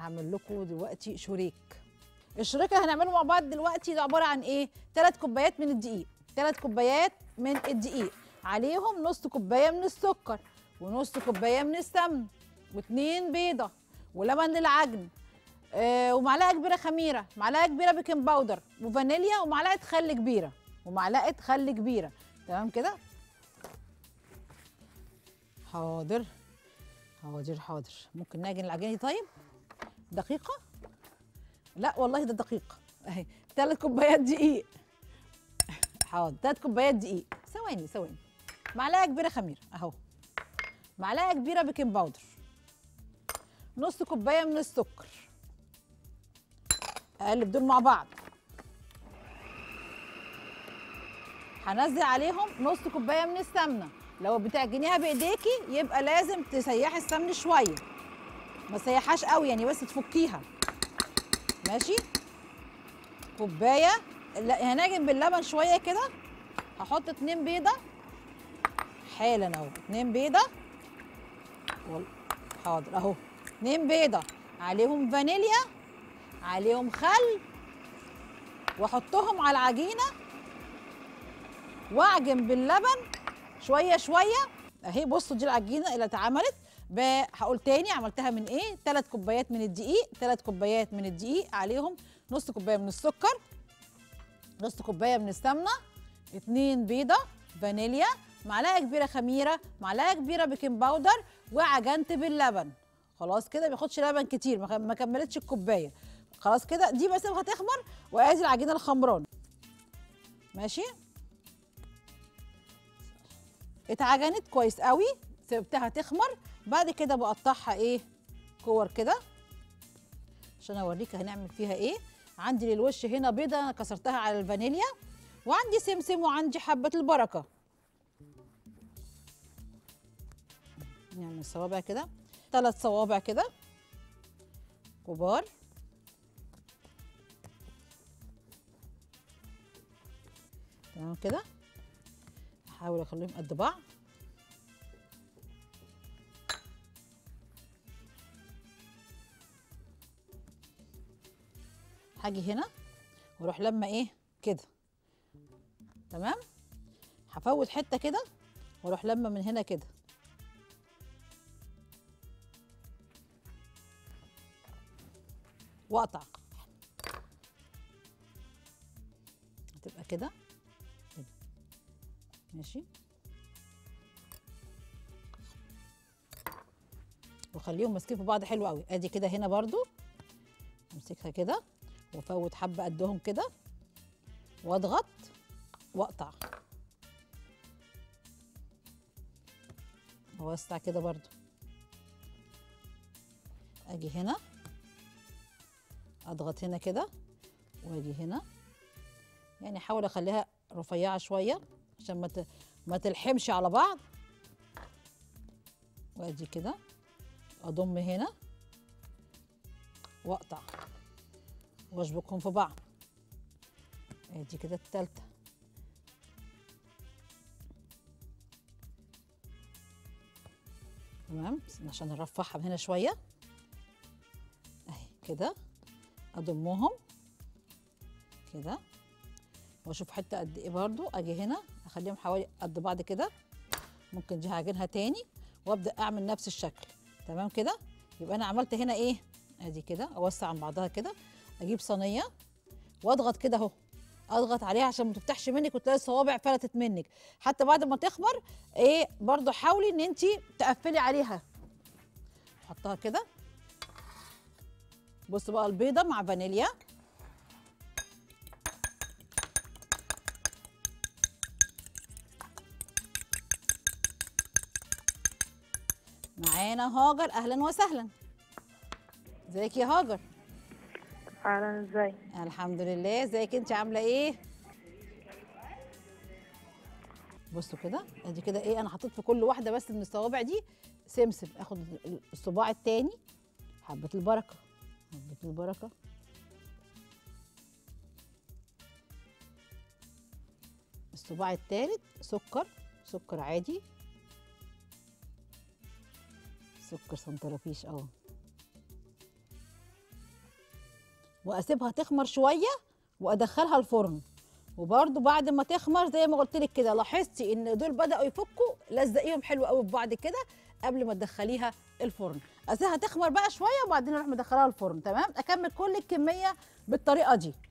هعمل لكم دلوقتي شريك الشريك اللي هنعمله مع بعض دلوقتي ده عباره عن ايه ثلاث كوبايات من الدقيق ثلاث كوبايات من الدقيق عليهم نص كوبايه من السكر ونص كوبايه من السمن واتنين بيضه ولبن للعجن آه ومعلقه كبيره خميره معلقه كبيره بيكنج باودر وفانيليا ومعلقه خل كبيره ومعلقه خل كبيره تمام كده حاضر حاضر حاضر ممكن نعجن العجينه دي طيب دقيقه لا والله ده دقيق اهي ثلاث كوبايات دقيق حاضر ثلاث كوبايات دقيق ثواني ثواني معلقه كبيره خميره اهو معلقه كبيره بيكنج باودر نص كوبايه من السكر اقلب دول مع بعض هنزل عليهم نص كوبايه من السمنه لو بتعجنيها بايديكي يبقى لازم تسيحي السمن شويه ما تسيحهاش قوي يعني بس تفكيها ماشي كوبايه لا هنعجن باللبن شويه كده هحط اتنين بيضه حالا اهو اتنين بيضه وال- حاضر اهو اتنين بيضه عليهم فانيليا عليهم خل واحطهم على العجينه واعجن باللبن شويه شويه اهي بصوا دي العجينه اللي اتعملت ب- هقول تاني عملتها من ايه ثلاث كوبايات من الدقيق ثلاث كوبايات من الدقيق عليهم نص كوبايه من السكر نص كوبايه من السمنه اتنين بيضه فانيليا معلقه كبيره خميره معلقه كبيره بيكنج باودر وعجنت باللبن خلاص كده ما بياخدش لبن كتير ما ما كملتش الكوبايه خلاص كده دي بس هتخمر وادي العجينه الخمران ماشي اتعجنت كويس قوي سبتها تخمر بعد كده بقطعها ايه كور كده عشان اوريك هنعمل فيها ايه عندي للوش هنا بيضه انا كسرتها على الفانيليا وعندي سمسم وعندي حبه البركه نعمل صوابع كده ثلاث صوابع كده كبار تمام كده هحاول اخليهم قد بعض هاجي هنا واروح لما ايه كده تمام هفوت حته كده واروح لما من هنا كده واقطع هتبقى كده كده ماشي وخليهم ماسكين في بعض حلو قوي ادي كده هنا برضو امسكها كده وافوت حبه قدهم كده واضغط واقطع واوسع كده برضو اجي هنا اضغط هنا كده واجي هنا يعني احاول اخليها رفيعه شويه عشان ما ت- ما تلحمش على بعض وادي كده اضم هنا واقطع واشبكهم في بعض ادي كده التالتة تمام عشان نرفعها من هنا شوية اهي كده اضمهم كده واشوف حتة قد ايه برضو اجي هنا اخليهم حوالي قد بعض كده ممكن دي هعجنها تاني وابدا اعمل نفس الشكل تمام كده يبقى انا عملت هنا ايه ادي كده اوسع عن بعضها كده اجيب صينيه واضغط كده اهو اضغط عليها عشان ما تفتحش منك وتلاقي الصوابع فلتت منك حتى بعد ما تخمر ايه برضو حاولي ان انت تقفلي عليها حطها كده بص بقى البيضه مع فانيليا معانا هاجر اهلا وسهلا ازيك يا هاجر اهلا ازاي الحمد لله ازيك انت عامله ايه بصوا كده ادي كده ايه انا حطيت في كل واحده بس من الصوابع دي سمسم اخد الصباع التاني حبه البركه حبه البركه الصباع التالت سكر سكر عادي سكر سنترفيش اه واسيبها تخمر شويه وادخلها الفرن وبرده بعد ما تخمر زي ما قلت لك كده لاحظتي ان دول بداوا يفكوا لزقيهم حلو قوي في بعض كده قبل ما تدخليها الفرن اسيبها تخمر بقى شويه وبعدين نروح مدخلها الفرن تمام اكمل كل الكميه بالطريقه دي